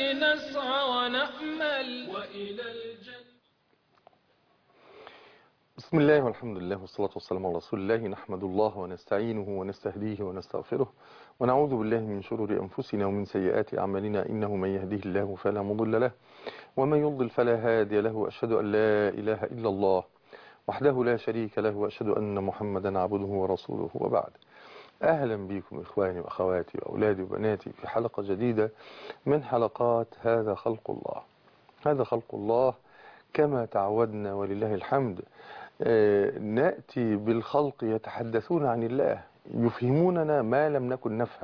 نسعى ونأمل وإلى الجنة بسم الله والحمد لله والصلاة والسلام على رسول الله نحمد الله ونستعينه ونستهديه ونستغفره ونعوذ بالله من شرور أنفسنا ومن سيئات أعمالنا إنه من يهديه الله فلا مضل له ومن يضل فلا هادي له وأشهد أن لا إله إلا الله وحده لا شريك له وأشهد أن محمدا عبده ورسوله وبعد أهلا بكم إخواني وأخواتي وأولادي وبناتي في حلقة جديدة من حلقات هذا خلق الله هذا خلق الله كما تعودنا ولله الحمد آه، نأتي بالخلق يتحدثون عن الله يفهموننا ما لم نكن نفهم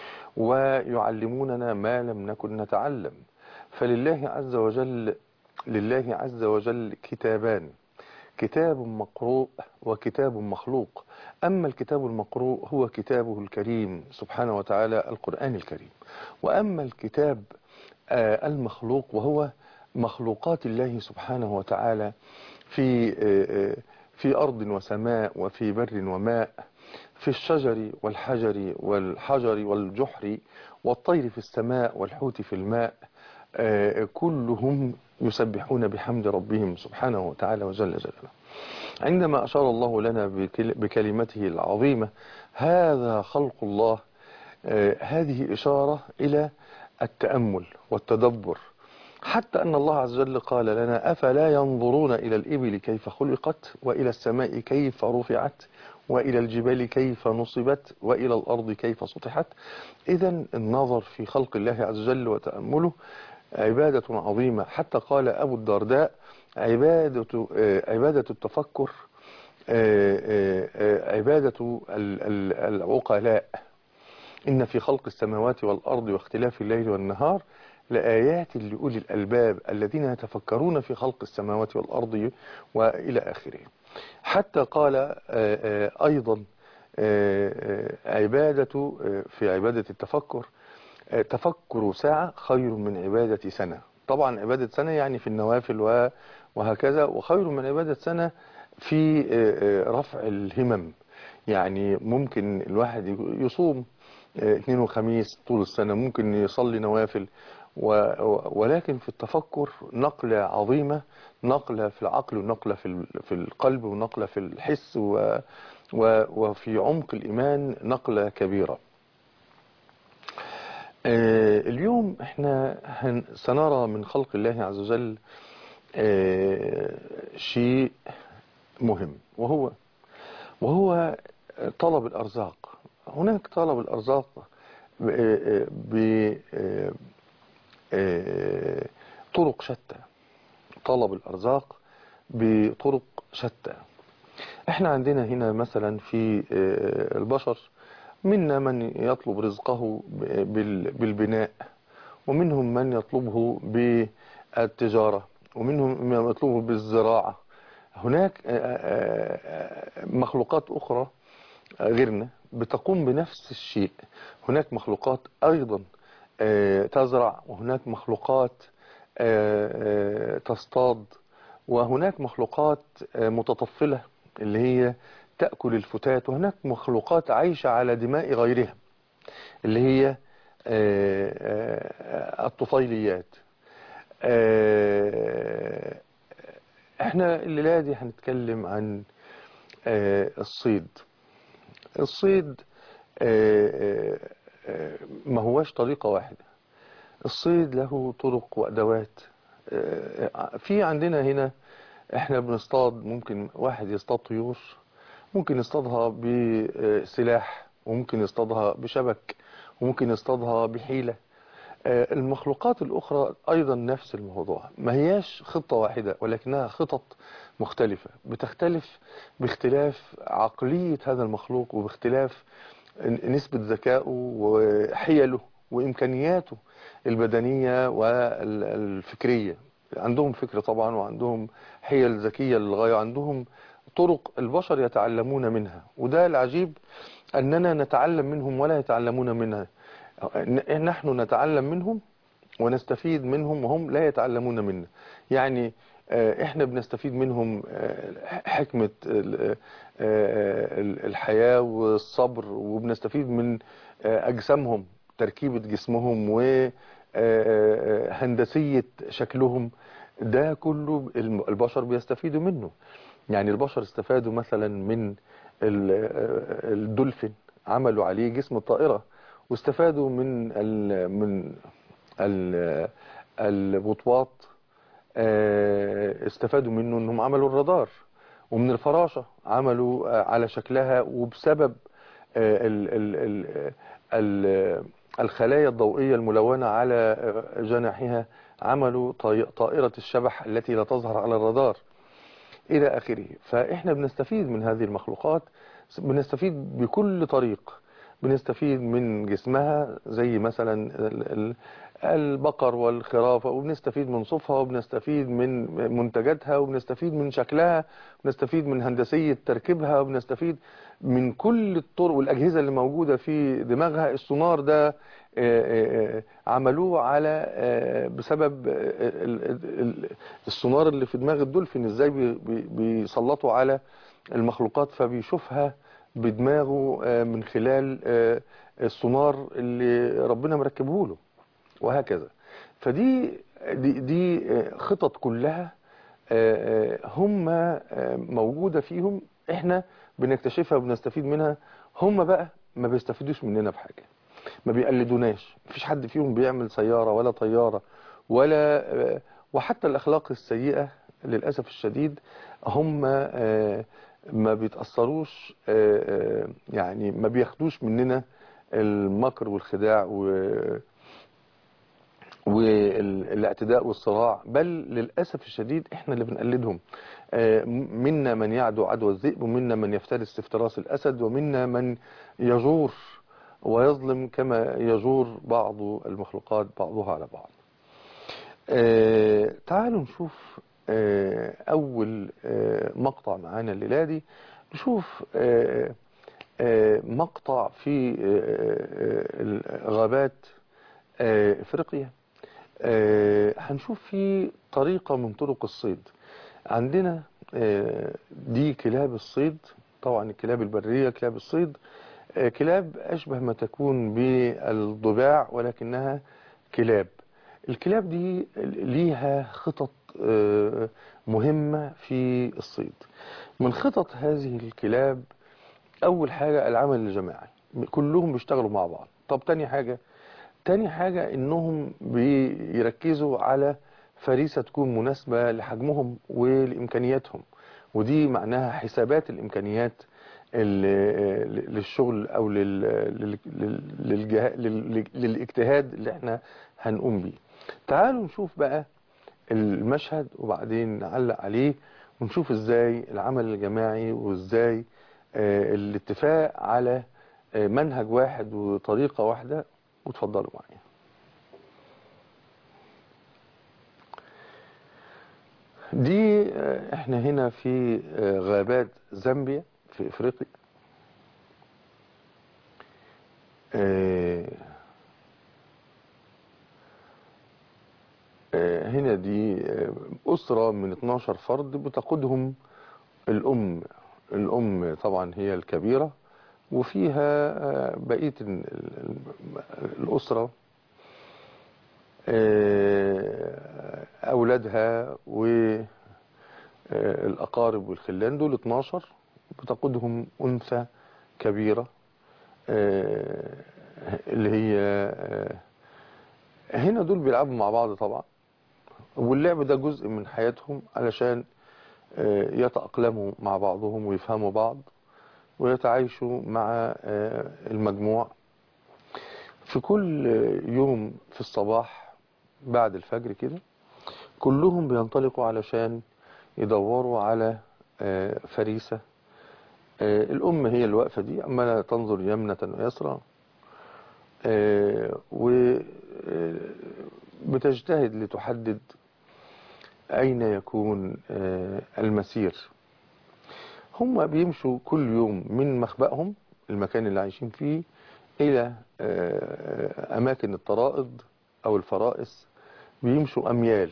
ويعلموننا ما لم نكن نتعلم فلله عز وجل لله عز وجل كتابان كتاب مقروء وكتاب مخلوق أما الكتاب المقروء هو كتابه الكريم سبحانه وتعالى القرآن الكريم وأما الكتاب آه، المخلوق وهو مخلوقات الله سبحانه وتعالى في آه، آه، في أرض وسماء وفي بر وماء في الشجر والحجر والحجر والجحر والطير في السماء والحوت في الماء آه، كلهم يسبحون بحمد ربهم سبحانه وتعالى وجل جلاله عندما أشار الله لنا بكل- بكلمته العظيمة هذا خلق الله آه، هذه إشارة إلى التأمل والتدبر حتى أن الله عز وجل قال لنا أفلا ينظرون إلى الإبل كيف خلقت وإلى السماء كيف رفعت وإلى الجبال كيف نصبت وإلى الأرض كيف سطحت إذا النظر في خلق الله عز وجل وتأمله عبادة عظيمة حتى قال أبو الدرداء عبادة, آه، عبادة التفكر آه، آه، آه، عبادة ال- ال- العقلاء إن في خلق السماوات والأرض واختلاف الليل والنهار لآيات لأولي الألباب الذين يتفكرون في خلق السماوات والأرض وإلى آخره حتى قال آه، آه، أيضا آه، آه، عبادة آه، في عبادة التفكر آه، تفكر ساعة خير من عبادة سنة طبعا عبادة سنة يعني في النوافل و- وهكذا وخير من عبادة سنة في آه، آه، رفع الهمم يعني ممكن الواحد يصوم آه، اثنين وخميس طول السنة ممكن يصلي نوافل و- و- ولكن في التفكر نقلة عظيمة نقلة في العقل ونقلة في ال- في القلب ونقلة في الحس و- و- وفي عمق الإيمان نقلة كبيرة آه، اليوم احنا هن- سنرى من خلق الله عز وجل آه، شيء مهم وهو وهو طلب الأرزاق هناك طلب الأرزاق بطرق شتى طلب الأرزاق بطرق شتى احنا عندنا هنا مثلا في آه، البشر منا من يطلب رزقه بال- بالبناء ومنهم من يطلبه بالتجارة ومنهم من يطلبه بالزراعة هناك آه، آه، آه، مخلوقات أخرى غيرنا بتقوم بنفس الشيء هناك مخلوقات أيضا آه، تزرع وهناك مخلوقات آه، آه، تصطاد وهناك مخلوقات آه، متطفلة اللي هي تأكل الفتات وهناك مخلوقات عايشة على دماء غيرها اللي هي آه، آه، الطفيليات آه، احنا الليلة دي هنتكلم عن آه، الصيد الصيد آه، آه، آه، ما هواش طريقة واحدة الصيد له طرق وأدوات آه، في عندنا هنا احنا بنصطاد ممكن واحد يصطاد طيور ممكن يصطادها بسلاح وممكن يصطادها بشبك وممكن يصطادها بحيلة آه، المخلوقات الأخرى أيضا نفس الموضوع ما هياش خطة واحدة ولكنها خطط مختلفة بتختلف باختلاف عقلية هذا المخلوق وباختلاف نسبة ذكائه وحيله وإمكانياته البدنية والفكرية عندهم فكر طبعا وعندهم حيل ذكية للغاية عندهم طرق البشر يتعلمون منها وده العجيب أننا نتعلم منهم ولا يتعلمون منها نحن نتعلم منهم ونستفيد منهم وهم لا يتعلمون منا يعني آه، احنا بنستفيد منهم آه، حكمة ال- آه، الحياة والصبر وبنستفيد من آه، أجسامهم تركيبة جسمهم هندسية شكلهم ده كله الم- البشر بيستفيدوا منه يعني البشر استفادوا مثلا من ال- آه، الدولفين عملوا عليه جسم الطائرة واستفادوا من ال من ال البطواط آه، استفادوا منه انهم عملوا الرادار ومن الفراشة عملوا آه، على شكلها وبسبب آه، ال ال ال ال الخلايا الضوئية الملونة على آه، جناحها عملوا طي- طائرة الشبح التي لا تظهر على الرادار إلى آخره فإحنا بنستفيد من هذه المخلوقات بنستفيد بكل طريق بنستفيد من جسمها زي مثلا ال- ال- البقر والخرافة وبنستفيد من صوفها وبنستفيد من منتجاتها وبنستفيد من شكلها وبنستفيد من هندسية تركيبها وبنستفيد من كل الطرق والأجهزة اللي موجودة في دماغها السونار ده آه، آه، آه، عملوه على آه، بسبب آه، ال- ال- ال- السونار اللي في دماغ الدولفين ازاي بي- بي- بيسلطوا على المخلوقات فبيشوفها بدماغه آه، من خلال آه، السونار اللي ربنا مركبه له وهكذا فدي دي, دي آه، خطط كلها آه، آه، هم آه، موجودة فيهم احنا بنكتشفها وبنستفيد منها هم بقى ما بيستفيدوش مننا بحاجة ما بيقلدوناش مفيش حد فيهم بيعمل سيارة ولا طيارة ولا آه، وحتى الأخلاق السيئة للأسف الشديد هم آه، ما بيتأثروش آه، آه، يعني ما بياخدوش مننا المكر والخداع و والاعتداء والصراع بل للأسف الشديد احنا اللي بنقلدهم آه، منا من يعدو عدوى الذئب ومنا من يفترس افتراس الأسد ومنا من يجور ويظلم كما يجور بعض المخلوقات بعضها على بعض آه، تعالوا نشوف آه، أول آه، مقطع معانا الليلة دي نشوف آه، آه، مقطع في آه، آه، غابات آه، افريقيا آه، هنشوف في طريقة من طرق الصيد عندنا آه، دي كلاب الصيد طبعا الكلاب البرية كلاب الصيد آه، كلاب أشبه ما تكون بالضباع ولكنها كلاب الكلاب دي ليها خطط آه، مهمة في الصيد من خطط هذه الكلاب أول حاجة العمل الجماعي كلهم بيشتغلوا مع بعض طب تاني حاجة تاني حاجة انهم بيركزوا على فريسة تكون مناسبة لحجمهم ولإمكانياتهم ودي معناها حسابات الإمكانيات ال- للشغل أو لل- لل- لل- للجه- لل- للاجتهاد اللي احنا هنقوم بيه تعالوا نشوف بقى المشهد وبعدين نعلق عليه ونشوف ازاي العمل الجماعي وازاي آه، الاتفاق على آه، منهج واحد وطريقة واحدة وتفضلوا معايا دي آه، احنا هنا في آه، غابات زامبيا في افريقيا آه، آه، هنا دي آه، أسرة من 12 فرد بتقودهم الأم الأم طبعا هي الكبيرة وفيها آه، بقية ال- ال- الأسرة آه، أولادها والأقارب والخلان دول 12 بتقودهم أنثى كبيرة آه، اللي هي آه، هنا دول بيلعبوا مع بعض طبعا واللعب ده جزء من حياتهم علشان آه، يتأقلموا مع بعضهم ويفهموا بعض ويتعايشوا مع آه، المجموع في كل يوم في الصباح بعد الفجر كده كلهم بينطلقوا علشان يدوروا على آه، فريسة آه، الأم هي اللي واقفة دي عمالة تنظر يمنة ويسرى وبتجتهد لتحدد أين يكون آه، المسير هم بيمشوا كل يوم من مخبأهم المكان اللي عايشين فيه إلى آه، أماكن الطرائد أو الفرائس بيمشوا أميال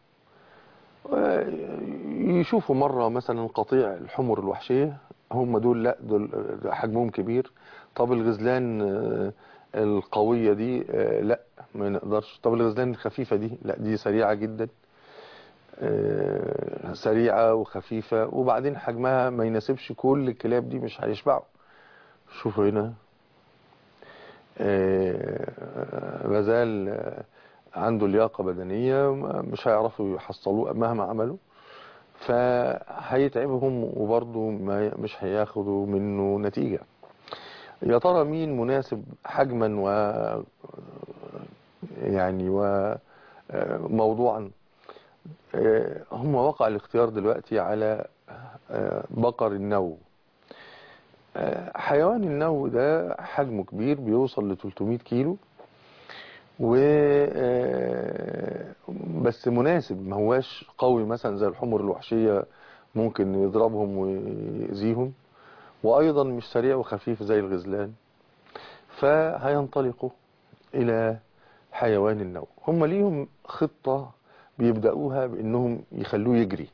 يشوفوا مرة مثلا قطيع الحمر الوحشية هم دول لا دول حجمهم كبير طب الغزلان آه، القوية دي آه، لا ما نقدرش طب الغزلان الخفيفة دي لا دي سريعة جدا آه، سريعة وخفيفة وبعدين حجمها ما يناسبش كل الكلاب دي مش هيشبعوا شوفوا هنا آه، غزال آه، عنده لياقة بدنية مش هيعرفوا يحصلوه مهما عملوا فهيتعبهم وبرضه ما مش هياخدوا منه نتيجة يا ترى مين مناسب حجما و يعني وموضوعا هم وقع الاختيار دلوقتي على آه، بقر النو آه، حيوان النو ده حجمه كبير بيوصل ل 300 كيلو و آه، بس مناسب ما هواش قوي مثلا زي الحمر الوحشية ممكن يضربهم ويأذيهم وأيضا مش سريع وخفيف زي الغزلان فهينطلقوا إلى حيوان النو هم ليهم خطة بيبدأوها بأنهم يخلوه يجري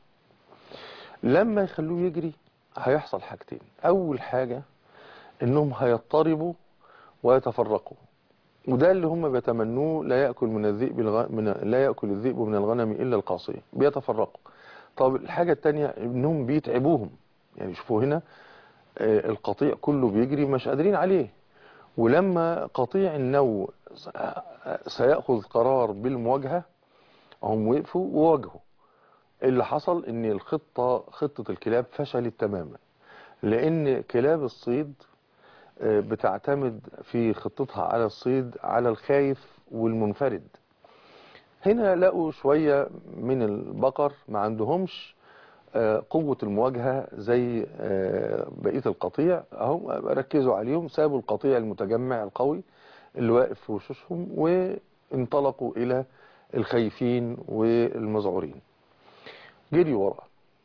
لما يخلوه يجري هيحصل حاجتين أول حاجة أنهم هيضطربوا ويتفرقوا وده اللي هم بيتمنوه لا يأكل من الذئب الغ... من... لا يأكل الذئب من الغنم إلا القاصية بيتفرقوا طب الحاجة التانية انهم بيتعبوهم يعني شوفوا هنا آه، القطيع كله بيجري مش قادرين عليه ولما قطيع النو س- آه، سيأخذ قرار بالمواجهة هم وقفوا وواجهوا اللي حصل ان الخطة خطة الكلاب فشلت تماما لان كلاب الصيد آه، بتعتمد في خطتها على الصيد على الخايف والمنفرد هنا لقوا شوية من البقر ما عندهمش آه، قوة المواجهة زي آه، بقية القطيع اهو ركزوا عليهم سابوا القطيع المتجمع القوي اللي واقف في وشوشهم وانطلقوا إلى الخايفين والمذعورين جريوا وراه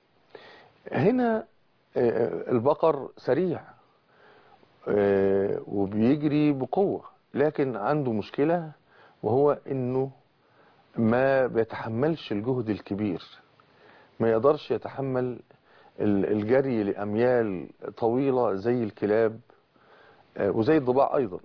هنا آه، البقر سريع آه، وبيجري بقوة لكن عنده مشكلة وهو انه ما بيتحملش الجهد الكبير ما يقدرش يتحمل ال- الجري لأميال طويلة زي الكلاب آه، وزي الضباع أيضا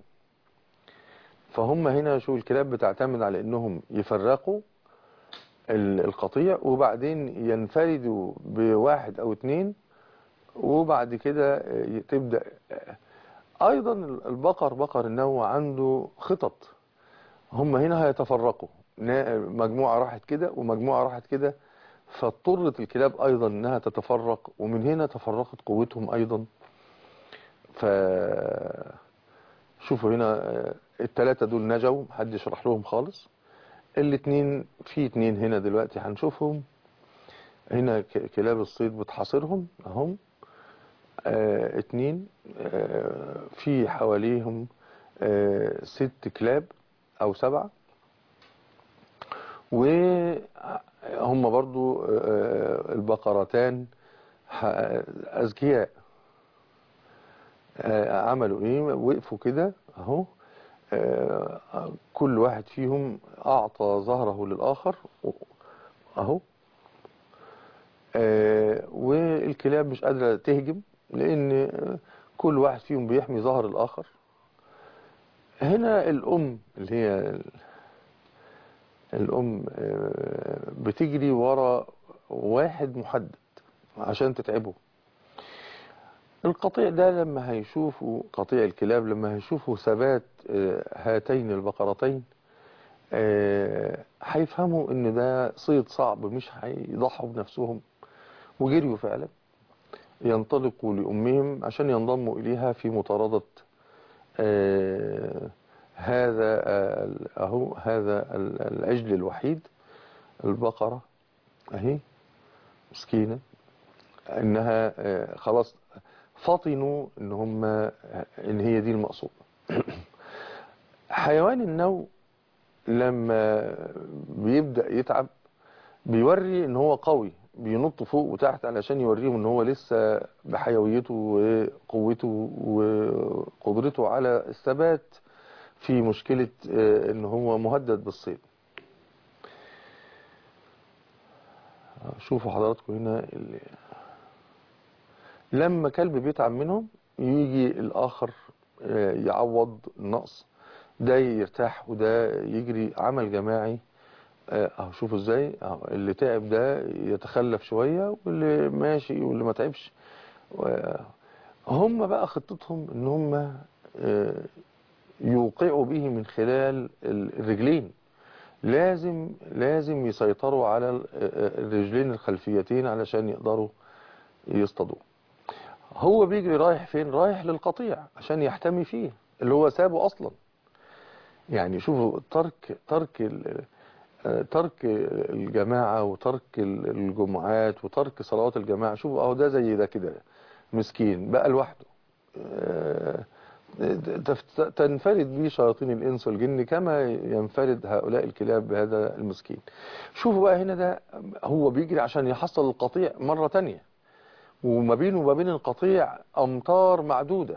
فهم هنا شو الكلاب بتعتمد على انهم يفرقوا ال- القطيع وبعدين ينفردوا بواحد او اتنين وبعد كده آه، تبدأ آه، ايضا البقر بقر النوع عنده خطط هم هنا هيتفرقوا نا- مجموعة راحت كده ومجموعة راحت كده فاضطرت الكلاب ايضا انها تتفرق ومن هنا تفرقت قوتهم ايضا ف شوفوا هنا آه، التلاتة دول نجوا محدش راح لهم خالص الاتنين في اتنين هنا دلوقتي هنشوفهم هنا ك- كلاب الصيد بتحاصرهم اهم آه اتنين آه في حواليهم آه ست كلاب او سبعة وهم برضو آه البقرتان ح- اذكياء آه عملوا ايه وقفوا كده اهو آه، كل واحد فيهم أعطى ظهره للآخر أهو آه، والكلاب مش قادرة تهجم لأن آه، كل واحد فيهم بيحمي ظهر الآخر هنا الأم اللي هي ال- الأم آه، بتجري ورا واحد محدد عشان تتعبه القطيع ده لما هيشوفوا قطيع الكلاب لما هيشوفوا ثبات آه، هاتين البقرتين آه، هيفهموا ان ده صيد صعب مش هيضحوا بنفسهم وجريوا فعلا ينطلقوا لأمهم عشان ينضموا إليها في مطاردة آه، هذا آه، أهو هذا ال- العجل الوحيد البقرة أهي مسكينة إنها آه، خلاص فطنوا إن هم إن هي دي المقصود حيوان النو لما بيبدأ يتعب بيوري ان هو قوي بينط فوق وتحت علشان يوريهم ان هو لسه بحيويته وقوته وقدرته على الثبات في مشكلة آه، ان هو مهدد بالصيد شوفوا حضراتكم هنا ال- لما كلب بيتعب منهم يجي الاخر آه، يعوض النقص ده يرتاح وده يجري عمل جماعي آه، اهو شوفوا ازاي اهو اللي تعب ده يتخلف شوية واللي ماشي واللي ما تعبش و- هم بقى خطتهم ان هم آه، يوقعوا به من خلال ال- الرجلين لازم لازم يسيطروا على ال- آه، الرجلين الخلفيتين علشان يقدروا يصطادوه هو بيجري رايح فين رايح للقطيع عشان يحتمي فيه اللي هو سابه اصلا يعني شوفوا ترك ترك ال- آه، ترك الجماعة وترك ال- الجمعات وترك صلوات الجماعة شوفوا اهو ده زي ده كده مسكين بقى لوحده آه، تفت- تنفرد به شياطين الإنس والجن كما ينفرد هؤلاء الكلاب بهذا المسكين شوفوا بقى هنا ده هو بيجري عشان يحصل القطيع مرة تانية وما بينه وما بين القطيع أمتار معدودة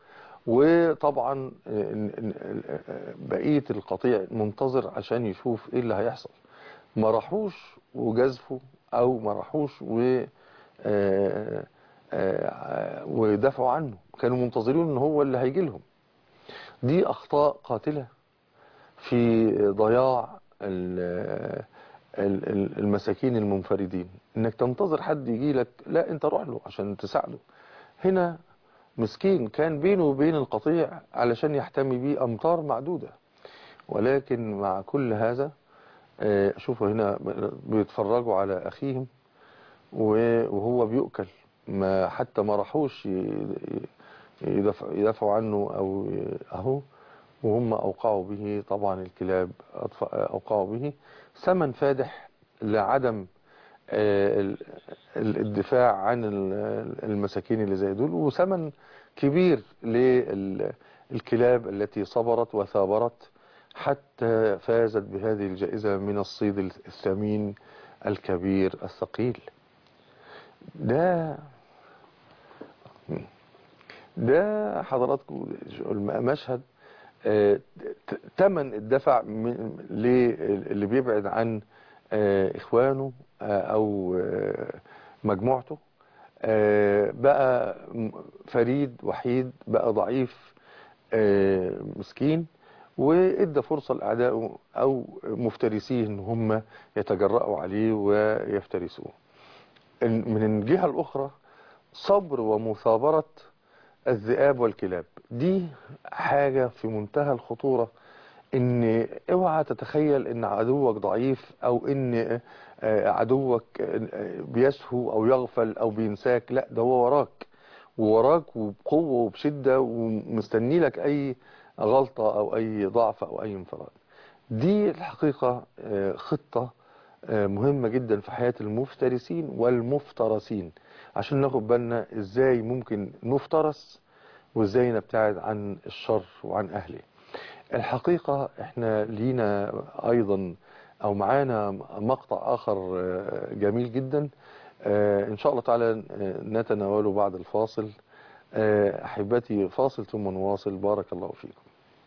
وطبعا ال- ال- بقية القطيع منتظر عشان يشوف ايه اللي هيحصل ما راحوش وجازفوا او ما راحوش و آه، آه، ودافعوا عنه كانوا منتظرين ان هو اللي هيجي لهم دي اخطاء قاتلة في ضياع ال- ال- ال- المساكين المنفردين انك تنتظر حد يجي لك لا انت روح له عشان تساعده هنا مسكين كان بينه وبين القطيع علشان يحتمي بيه أمتار معدودة ولكن مع كل هذا آه، شوفوا هنا بيتفرجوا على أخيهم و- وهو بيؤكل ما حتى ما راحوش ي- يدافع يدافعوا عنه أو ي- أهو وهم أوقعوا به طبعا الكلاب أطف- أوقعوا به ثمن فادح لعدم آه، ال- ال- الدفاع عن ال- المساكين اللي زي دول وثمن كبير للكلاب التي صبرت وثابرت حتى فازت بهذه الجائزة من الصيد الثمين الكبير الثقيل ده ده حضراتكم مشهد آه، ت- تمن الدفع من- للي بيبعد عن آه، إخوانه آه، أو آه، مجموعته آه، بقى م- فريد وحيد بقى ضعيف آه، مسكين وادى فرصة لأعدائه أو مفترسيه إن هم يتجرأوا عليه ويفترسوه إن- من الجهة الأخرى صبر ومثابرة الذئاب والكلاب دي حاجة في منتهى الخطورة ان اوعى تتخيل ان عدوك ضعيف او ان آه، عدوك آه، بيسهو او يغفل او بينساك لا ده هو وراك ووراك وبقوة وبشدة ومستني لك اي غلطة او اي ضعف او اي انفراد دي الحقيقة آه، خطة آه، مهمة جدا في حياة المفترسين والمفترسين عشان ناخد بالنا ازاي ممكن نفترس وازاي نبتعد عن الشر وعن اهله الحقيقة احنا لينا ايضا او معانا مقطع اخر آه، جميل جدا آه، ان شاء الله تعالى آه، نتناوله بعد الفاصل آه، احبتي فاصل ثم نواصل بارك الله فيكم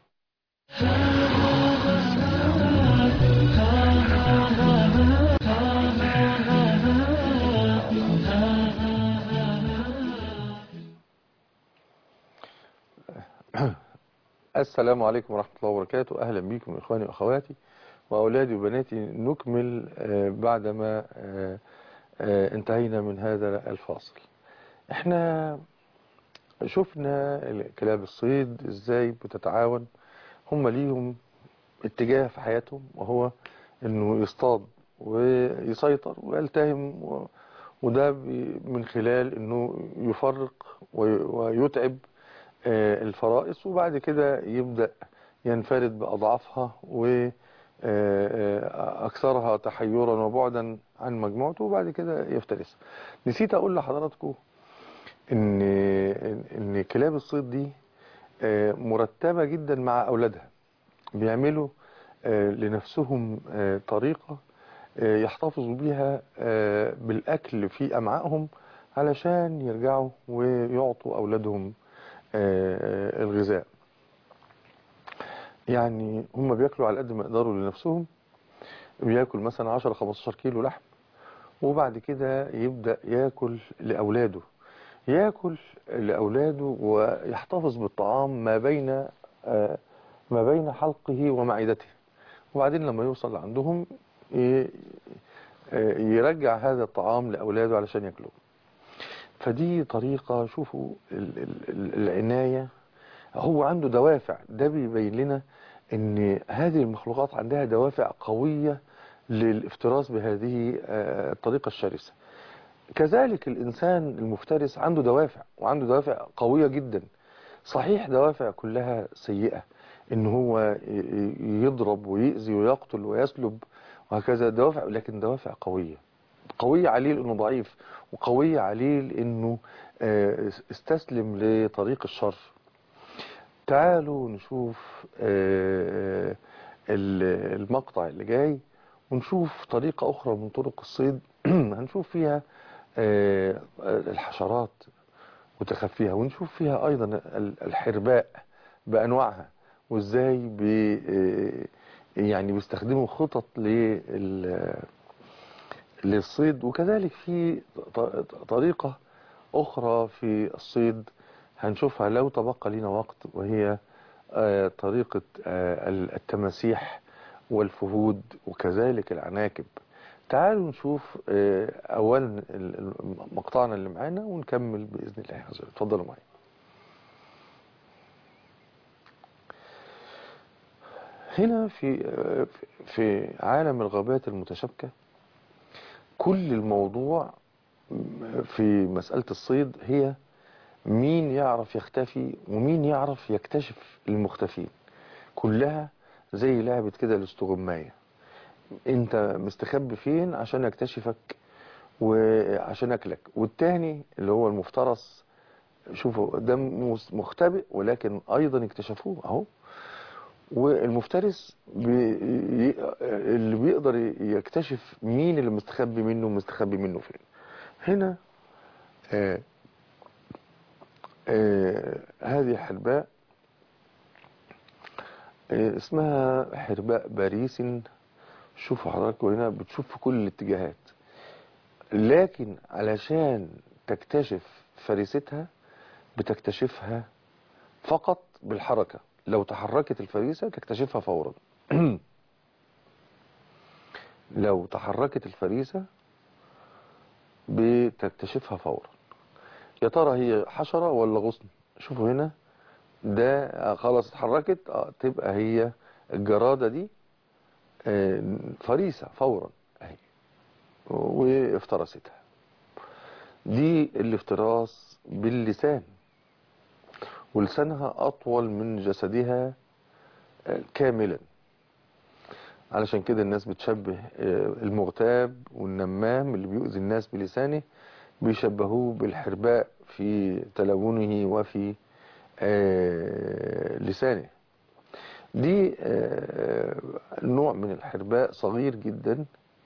السلام عليكم ورحمة الله وبركاته أهلا بكم إخواني وأخواتي وأولادي وبناتي نكمل آه، بعدما آه، آه، انتهينا من هذا الفاصل احنا شفنا كلاب الصيد ازاي بتتعاون هم ليهم اتجاه في حياتهم وهو انه يصطاد ويسيطر ويلتهم و- وده بي- من خلال انه يفرق وي- ويتعب آه، الفرائس وبعد كده يبدأ ينفرد بأضعافها وأكثرها تحيرا وبعدا عن مجموعته وبعد كده يفترسها نسيت أقول لحضراتكم إن إن كلاب الصيد دي آه، مرتبة جدا مع أولادها بيعملوا آه، لنفسهم آه، طريقة آه، يحتفظوا بيها آه، بالأكل في أمعائهم علشان يرجعوا ويعطوا أولادهم آه، الغذاء يعني هم بياكلوا على قد ما يقدروا لنفسهم بياكل مثلا 10 15 كيلو لحم وبعد كده يبدأ ياكل لأولاده ياكل لأولاده ويحتفظ بالطعام ما بين آه، ما بين حلقه ومعدته وبعدين لما يوصل عندهم ي- يرجع هذا الطعام لأولاده علشان ياكلوه فدي طريقة شوفوا ال- ال- ال- العناية هو عنده دوافع ده بيبين لنا ان هذه المخلوقات عندها دوافع قوية للافتراس بهذه آه، الطريقة الشرسة كذلك الإنسان المفترس عنده دوافع وعنده دوافع قوية جدا صحيح دوافع كلها سيئة إن هو ي- ي- يضرب ويأذي ويقتل ويسلب وهكذا دوافع لكن دوافع قوية قوية عليه لأنه ضعيف وقوية عليه لأنه آه، استسلم لطريق الشر تعالوا نشوف آه، ال- المقطع اللي جاي ونشوف طريقة أخرى من طرق الصيد هنشوف فيها آه، الحشرات وتخفيها ونشوف فيها أيضا ال- الحرباء بأنواعها وإزاي بي آه، يعني بيستخدموا خطط لل للصيد وكذلك في ط- طريقة أخرى في الصيد هنشوفها لو تبقى لنا وقت وهي آه، طريقة آه، التماسيح والفهود وكذلك العناكب تعالوا نشوف آه، أولا ال- ال- مقطعنا اللي معانا ونكمل بإذن الله عز وجل اتفضلوا معي هنا في آه، في عالم الغابات المتشابكة كل الموضوع في مسألة الصيد هي مين يعرف يختفي ومين يعرف يكتشف المختفين كلها زي لعبة كده الاستغماية انت مستخبي فين عشان يكتشفك وعشان اكلك والتاني اللي هو المفترس شوفوا ده مس- مختبئ ولكن ايضا اكتشفوه اهو والمفترس بي ي- اللي بيقدر يكتشف مين اللي مستخبي منه ومستخبي منه فين هنا آه آه هذه حرباء آه اسمها حرباء باريس شوفوا حضراتكم هنا بتشوف في كل الاتجاهات لكن علشان تكتشف فريستها بتكتشفها فقط بالحركة لو تحركت الفريسة تكتشفها فورا لو تحركت الفريسة بتكتشفها فورا يا ترى هي حشرة ولا غصن شوفوا هنا ده آه، خلاص اتحركت آه، تبقى هي الجرادة دي آه، فريسة فورا اهي وافترستها دي الافتراس باللسان ولسانها أطول من جسدها آه، كاملا علشان كده الناس بتشبه آه، المغتاب والنمام اللي بيؤذي الناس بلسانه بيشبهوه بالحرباء في تلونه وفي آه، لسانه دي آه، نوع من الحرباء صغير جدا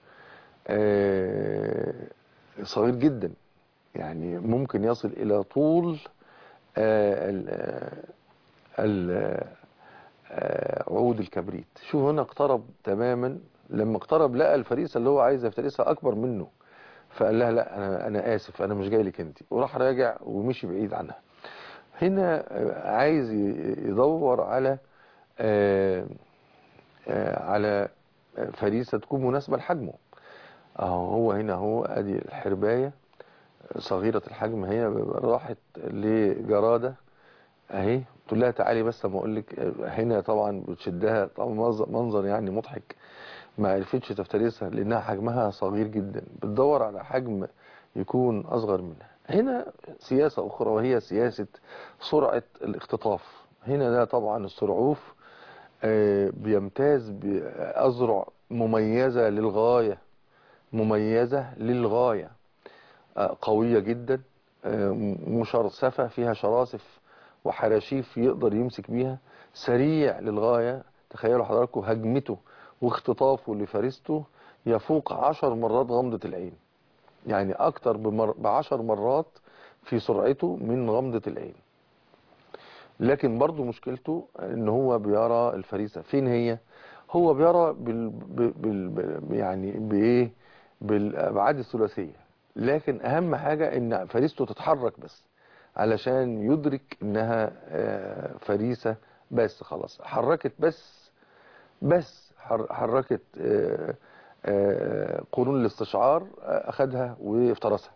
آه، صغير جدا يعني ممكن يصل إلى طول آه، ال- آه، ال- آه، عود الكبريت شوف هنا اقترب تماما لما اقترب لقى الفريسة اللي هو عايز يفترسها أكبر منه فقال لها لا أنا, أنا آسف أنا مش جاي لك أنت وراح راجع ومشي بعيد عنها هنا آه، عايز ي- يدور على آه، آه، على فريسة تكون مناسبة لحجمه اهو هو هنا هو ادي الحرباية صغيرة الحجم هي راحت لجرادة اهي تقول لها تعالي بس اما اقول لك هنا طبعا بتشدها طبعا منظر- منظر يعني مضحك ما عرفتش تفترسها لانها حجمها صغير جدا بتدور على حجم يكون اصغر منها هنا سياسة اخرى وهي سياسة سرعة الاختطاف هنا ده طبعا السرعوف آه، بيمتاز بأذرع مميزة للغاية مميزة للغاية آه، قوية جدا آه، مشرسفة فيها شراسف وحراشيف يقدر يمسك بيها سريع للغاية تخيلوا حضراتكم هجمته واختطافه لفريسته يفوق عشر مرات غمضة العين يعني أكتر بمر... بعشر مرات في سرعته من غمضة العين لكن برضو مشكلته ان هو بيرى الفريسة فين هي هو بيرى بال... بال... بال... يعني بايه بالابعاد الثلاثية لكن اهم حاجة ان فريسته تتحرك بس علشان يدرك انها آه، فريسة بس خلاص حركت بس بس حر- حركت آه، آه، قانون الاستشعار آه، اخدها وافترسها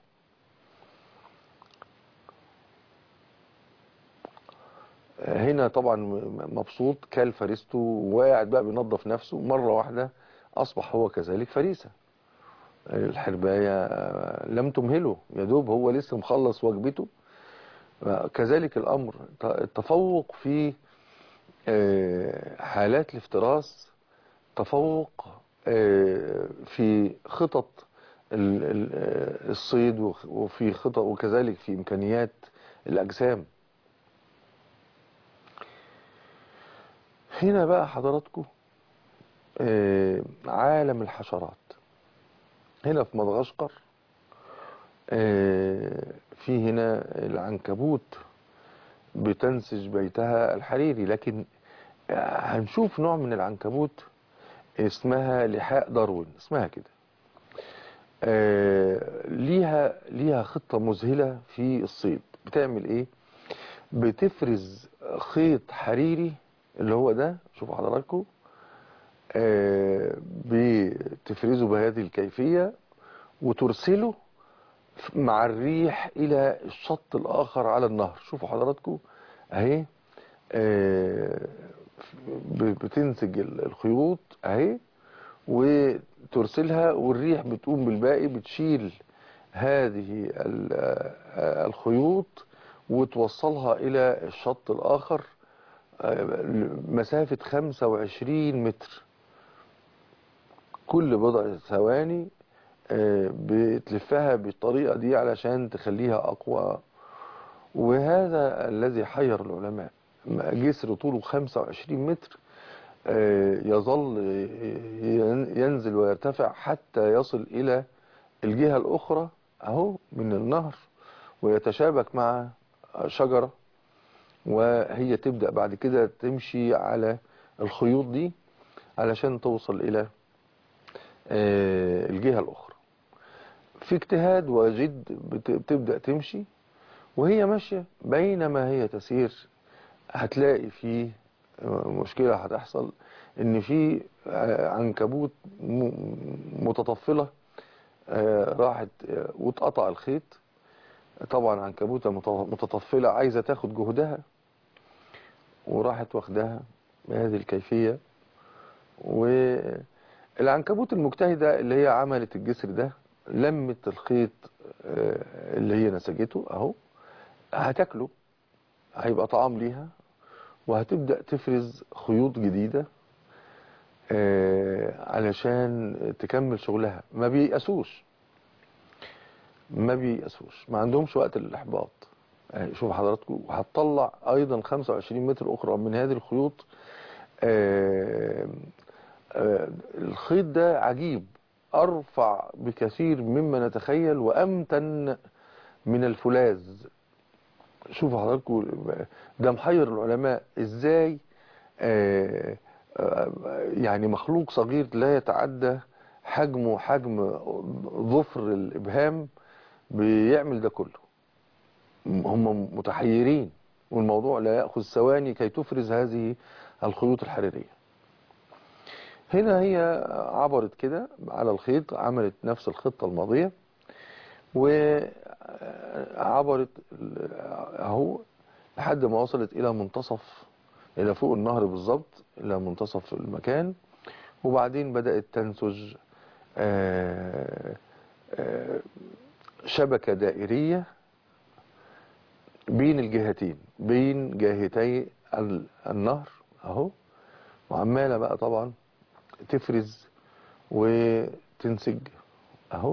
هنا طبعا م- مبسوط كال فريسته وقاعد بقى بينظف نفسه مرة واحدة أصبح هو كذلك فريسة الحرباية آه، لم تمهله يا دوب هو لسه مخلص وجبته آه، كذلك الأمر ت- التفوق في آه، حالات الافتراس تفوق آه، في خطط ال- ال- آه، الصيد وخ- وفي خطط وكذلك في إمكانيات الأجسام هنا بقى حضراتكم آه، عالم الحشرات هنا في مدغشقر آه، في هنا العنكبوت بتنسج بيتها الحريري لكن آه، هنشوف نوع من العنكبوت اسمها لحاء داروين اسمها كده آه، ليها ليها خطة مذهلة في الصيد بتعمل ايه بتفرز خيط حريري اللي هو ده شوفوا حضراتكم آه، بتفرزه بهذه الكيفية وترسله مع الريح إلى الشط الآخر على النهر شوفوا حضراتكم أهي آه، ب- بتنسج ال- الخيوط أهي وترسلها والريح بتقوم بالباقي بتشيل هذه ال- آه، الخيوط وتوصلها إلى الشط الآخر آه، مسافة 25 متر كل بضع ثواني آه، بتلفها بالطريقة دي علشان تخليها أقوى وهذا الذي حير العلماء جسر طوله 25 متر آه، يظل ين- ينزل ويرتفع حتى يصل إلى الجهة الأخرى أهو من النهر ويتشابك مع شجرة وهي تبدأ بعد كده تمشي على الخيوط دي علشان توصل إلى آه، الجهة الأخرى في اجتهاد وجد بت- بتبدأ تمشي وهي ماشية بينما هي تسير هتلاقي فيه آه، مشكلة هتحصل ان في آه، عنكبوت م- متطفلة آه، راحت آه، واتقطع الخيط طبعا عنكبوتة مت- متطفلة عايزة تاخد جهدها وراحت واخداها بهذه الكيفية والعنكبوت المجتهدة اللي هي عملت الجسر ده لمت الخيط آه، اللي هي نسجته اهو هتاكله هيبقى طعام ليها وهتبدأ تفرز خيوط جديدة آه، علشان تكمل شغلها ما بييأسوش ما بييأسوش ما عندهمش وقت للإحباط آه، شوف حضراتكم هتطلع أيضا 25 متر أخرى من هذه الخيوط آه، آه، الخيط ده عجيب أرفع بكثير مما نتخيل وأمتن من الفولاذ شوفوا حضراتكم ده محير العلماء ازاي آه، آه، يعني مخلوق صغير لا يتعدى حجمه حجم ظفر الإبهام بيعمل ده كله هم متحيرين والموضوع لا يأخذ ثواني كي تفرز هذه الخيوط الحريرية هنا هي عبرت كده على الخيط عملت نفس الخطة الماضية وعبرت اهو لحد ما وصلت الى منتصف الى فوق النهر بالظبط الى منتصف المكان وبعدين بدأت تنسج آه، آه، شبكة دائرية بين الجهتين بين جاهتي ال- النهر اهو وعمالة بقى طبعا تفرز وتنسج اهو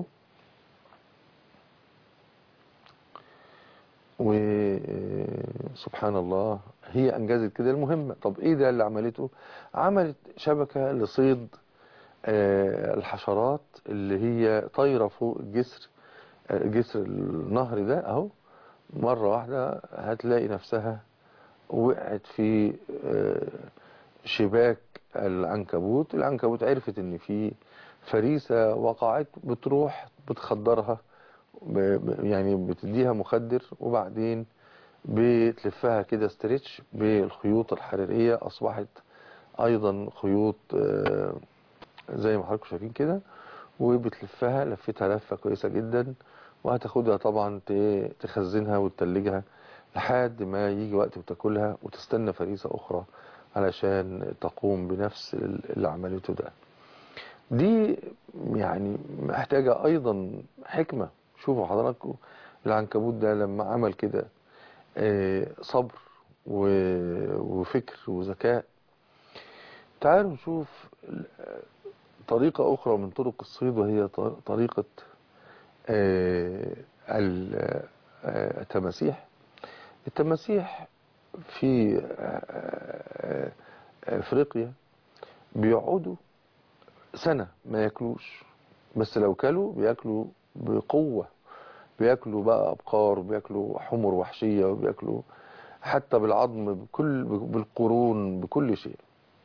وسبحان الله هي انجزت كده المهمة طب ايه ده اللي عملته عملت شبكة لصيد آه، الحشرات اللي هي طايرة فوق الجسر آه، جسر النهر ده اهو مرة واحدة هتلاقي نفسها وقعت في آه، شباك العنكبوت العنكبوت عرفت ان في فريسة وقعت بتروح بتخدرها ب- ب- يعني بتديها مخدر وبعدين بتلفها كده ستريتش بالخيوط الحريرية أصبحت أيضا خيوط آه، زي ما حضراتكم شايفين كده وبتلفها لفتها لفة كويسة جدا وهتاخدها طبعا ت- تخزنها وتتلجها لحد ما يجي وقت وتاكلها وتستنى فريسة أخرى علشان تقوم بنفس اللي عملته ده دي يعني محتاجة أيضا حكمة شوفوا حضراتكم العنكبوت ده لما عمل كده آه، صبر و- وفكر وذكاء تعالوا نشوف طريقة أخرى من طرق الصيد وهي ط- طريقة آه، ال- آه، التماسيح التماسيح في آه، آه، أفريقيا بيقعدوا سنة ما ياكلوش بس لو كلوا بياكلوا بقوة بياكلوا بقى أبقار بياكلوا حمر وحشية وبياكلوا حتى بالعظم بكل بالقرون بكل شيء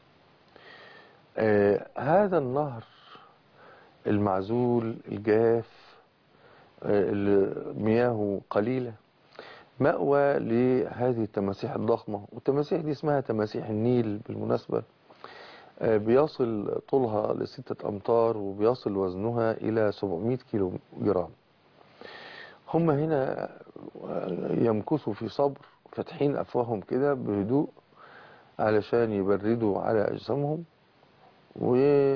آه هذا النهر المعزول الجاف آه اللي مياهه قليلة مأوى لهذه التماسيح الضخمة والتماسيح دي اسمها تماسيح النيل بالمناسبة آه بيصل طولها لستة أمتار وبيصل وزنها إلى 700 كيلو جرام هم هنا يمكثوا في صبر فاتحين أفواههم كده بهدوء علشان يبردوا على أجسامهم و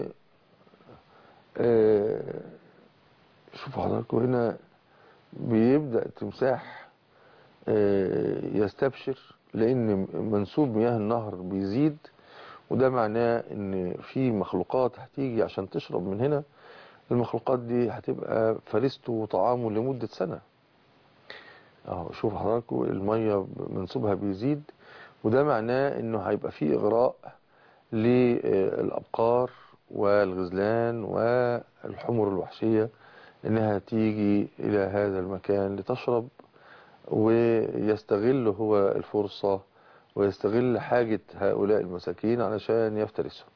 آه، شوفوا حضراتكم هنا بيبدأ التمساح آه، يستبشر لأن منسوب مياه النهر بيزيد وده معناه ان في مخلوقات هتيجي عشان تشرب من هنا المخلوقات دي هتبقى فريسته وطعامه لمدة سنة اهو شوف حضراتكم المية منسوبها بيزيد وده معناه انه هيبقى في اغراء للابقار والغزلان والحمر الوحشية انها تيجي الى هذا المكان لتشرب ويستغل هو الفرصة ويستغل حاجة هؤلاء المساكين علشان يفترسهم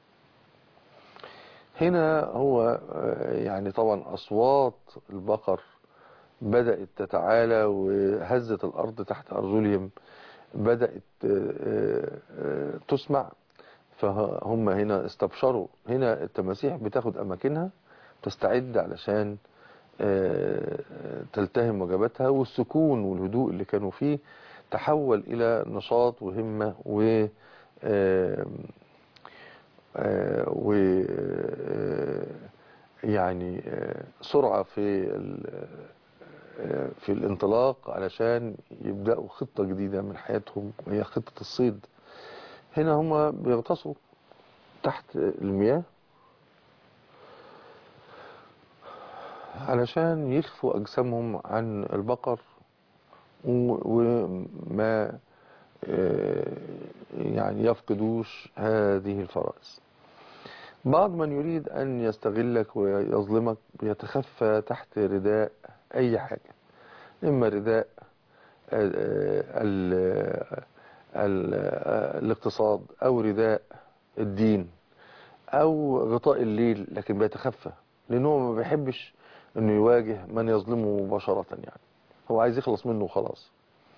هنا هو آه، يعني طبعا أصوات البقر بدأت تتعالى وهزت الأرض تحت أرجلهم بدأت آه، آه، تسمع فهم هنا استبشروا هنا التماسيح بتاخد أماكنها تستعد علشان آه، تلتهم وجباتها والسكون والهدوء اللي كانوا فيه تحول إلى نشاط وهمة و آه، آه، و آه، يعني آه، سرعة في ال- آه، في الانطلاق علشان يبدأوا خطة جديدة من حياتهم وهي خطة الصيد هنا هم بيغطسوا تحت المياه علشان يخفوا أجسامهم عن البقر و- وما آه، يعني يفقدوش هذه الفرائس بعض من يريد أن يستغلك ويظلمك بيتخفى تحت رداء أي حاجة إما رداء آه، ال- ال- آه، الاقتصاد أو رداء الدين أو غطاء الليل لكن بيتخفى لأنه ما بيحبش أنه يواجه من يظلمه مباشرة يعني هو عايز يخلص منه وخلاص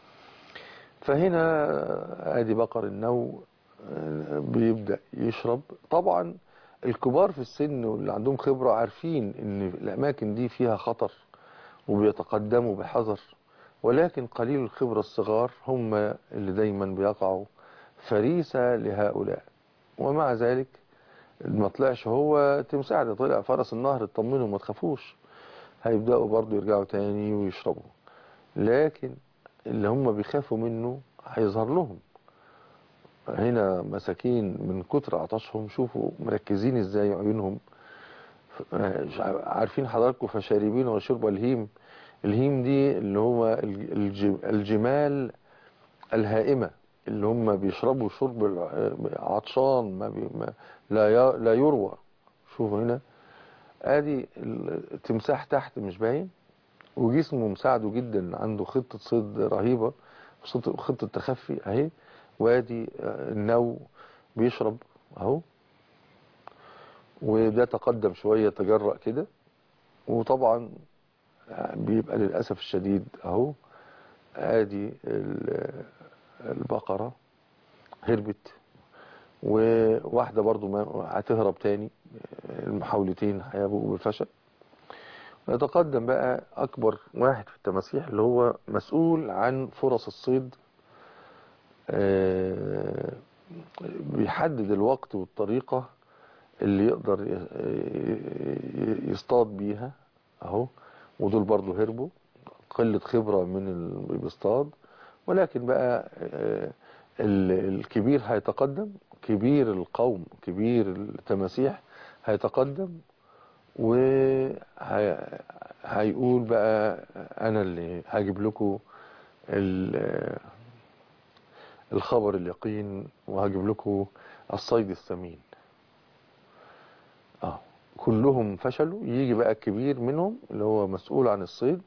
فهنا ادي بقر النو آه، بيبدأ يشرب طبعا الكبار في السن واللي عندهم خبرة عارفين ان الاماكن دي فيها خطر وبيتقدموا بحذر ولكن قليل الخبرة الصغار هم اللي دايما بيقعوا فريسة لهؤلاء ومع ذلك ما طلعش هو تمساح ده طلع فرس النهر اطمنوا ما تخافوش هيبدأوا برضو يرجعوا تاني ويشربوا لكن اللي هم بيخافوا منه هيظهر لهم هنا مساكين من كتر عطشهم شوفوا مركزين ازاي عيونهم ف- آه، عارفين حضراتكم فشاربين وشرب الهيم الهيم دي اللي هو الج- الج- الجمال الهائمة اللي هم بيشربوا شرب الع- عطشان ما بي ما لا ي- لا يروى شوفوا هنا ادي التمساح تحت مش باين وجسمه مساعده جدا عنده خطة صيد رهيبة خطة خطة تخفي اهي وادي آه، النو بيشرب اهو وده تقدم شوية تجرأ كده وطبعا بيبقى للأسف الشديد اهو ادي ال- البقرة هربت وواحدة برضو ما هتهرب تاني المحاولتين هيبقوا بالفشل يتقدم بقى أكبر واحد في التماسيح اللي هو مسؤول عن فرص الصيد آه، بيحدد الوقت والطريقة اللي يقدر ي- ي- يصطاد بيها اهو ودول برضو هربوا قلة خبرة من اللي بيصطاد ولكن بقى آه، ال- الكبير هيتقدم كبير القوم كبير التماسيح هيتقدم وهيقول بقى انا اللي هجيب لكم ال- الخبر اليقين وهجيب لكم الصيد الثمين اه كلهم فشلوا يجي بقى الكبير منهم اللي هو مسؤول عن الصيد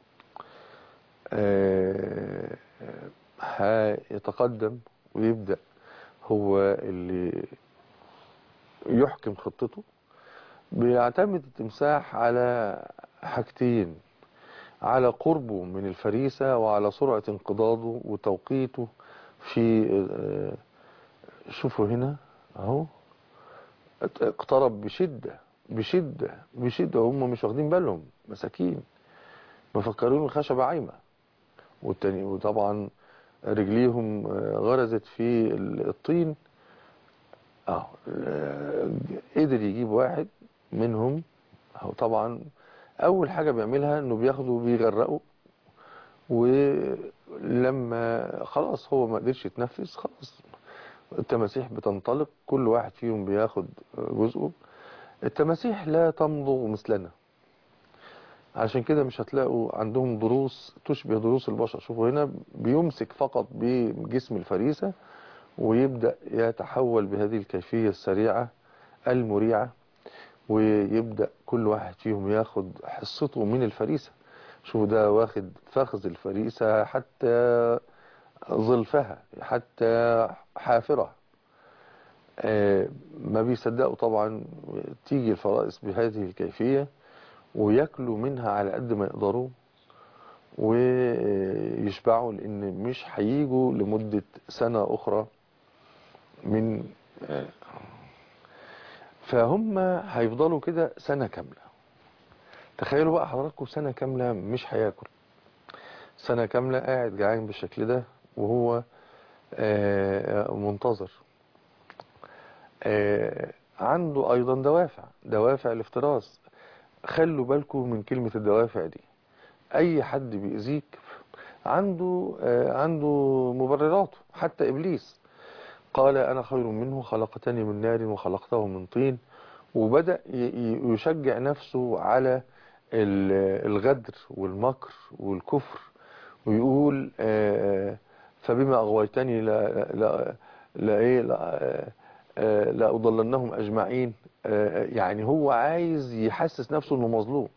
آه، آه، هيتقدم ويبدأ هو اللي يحكم خطته بيعتمد التمساح على حاجتين على قربه من الفريسة وعلى سرعة انقضاضه وتوقيته في آه، شوفوا هنا اهو اقترب بشدة بشدة بشدة هم مش واخدين بالهم مساكين مفكرين الخشبة عايمة والتاني وطبعا رجليهم آه، غرزت في الطين اه آه، قدر يجيب واحد منهم اهو طبعا اول حاجة بيعملها انه بياخده وبيغرقه ولما خلاص هو ما قدرش يتنفس خلاص التماسيح بتنطلق كل واحد فيهم بياخد جزءه التماسيح لا تمضغ مثلنا عشان كده مش هتلاقوا عندهم ضروس تشبه ضروس البشر شوفوا هنا بيمسك فقط بجسم الفريسة ويبدأ يتحول بهذه الكيفية السريعة المريعة ويبدأ كل واحد فيهم ياخد حصته من الفريسة شوفوا ده واخد فخذ الفريسة حتى ظلفها حتى حافرة آه، ما بيصدقوا طبعا تيجي الفرائس بهذه الكيفية وياكلوا منها على قد ما يقدروا ويشبعوا لان مش هيجوا لمدة سنة اخرى من آه، فهم هيفضلوا كده سنة كاملة تخيلوا بقى حضراتكم سنة كاملة مش هياكل سنة كاملة قاعد جعان بالشكل ده وهو آه، منتظر آه، عنده ايضا دوافع دوافع الافتراس خلوا بالكم من كلمة الدوافع دي اي حد بيأذيك عنده آه، عنده مبرراته حتى ابليس قال انا خير منه خلقتني من نار وخلقته من طين وبدأ ي- ي- يشجع نفسه على ال- الغدر والمكر والكفر ويقول آه، فبما أغويتني لا لا لا إيه لا آه، لا أضلنهم أجمعين آه، يعني هو عايز يحسس نفسه إنه مظلوم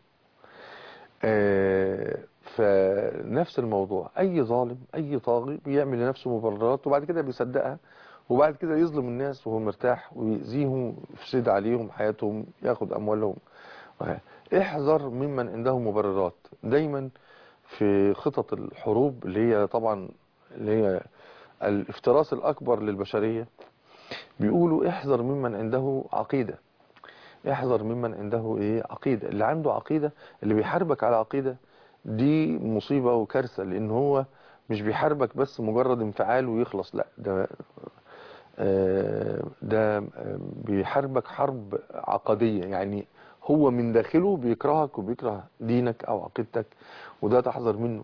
آه، فنفس الموضوع أي ظالم أي طاغي بيعمل لنفسه مبررات وبعد كده بيصدقها وبعد كده يظلم الناس وهو مرتاح ويأذيهم يفسد عليهم حياتهم ياخد أموالهم وهكذا. احذر ممن عنده مبررات دايما في خطط الحروب اللي هي طبعا اللي هي الافتراس الأكبر للبشرية بيقولوا احذر ممن عنده عقيدة احذر ممن عنده ايه عقيدة اللي عنده عقيدة اللي بيحاربك على عقيدة دي مصيبة وكارثة لان هو مش بيحاربك بس مجرد انفعال ويخلص لا ده آه، ده آه، بيحاربك حرب عقدية يعني هو من داخله بيكرهك وبيكره دينك او عقيدتك وده تحذر منه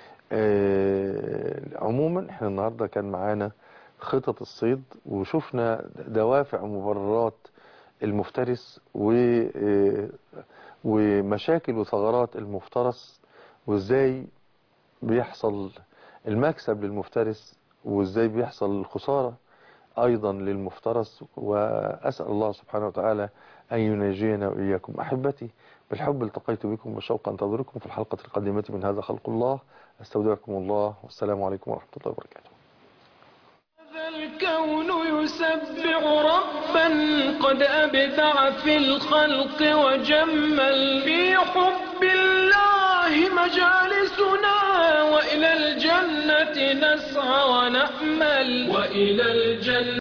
آه، عموما احنا النهاردة كان معانا خطط الصيد وشفنا دوافع ومبررات المفترس و آه، ومشاكل وثغرات المفترس وازاي بيحصل المكسب للمفترس وازاي بيحصل الخسارة ايضا للمفترس واسأل الله سبحانه وتعالى ان يناجينا واياكم احبتي بالحب التقيت بكم وشوقا انتظركم في الحلقة القادمة من هذا خلق الله استودعكم الله والسلام عليكم ورحمة الله وبركاته هذا الكون يسبح ربا قد أبدع في الخلق وجمل في حب الله الله مجالسنا وإلى الجنة نسعى ونأمل وإلى الجنة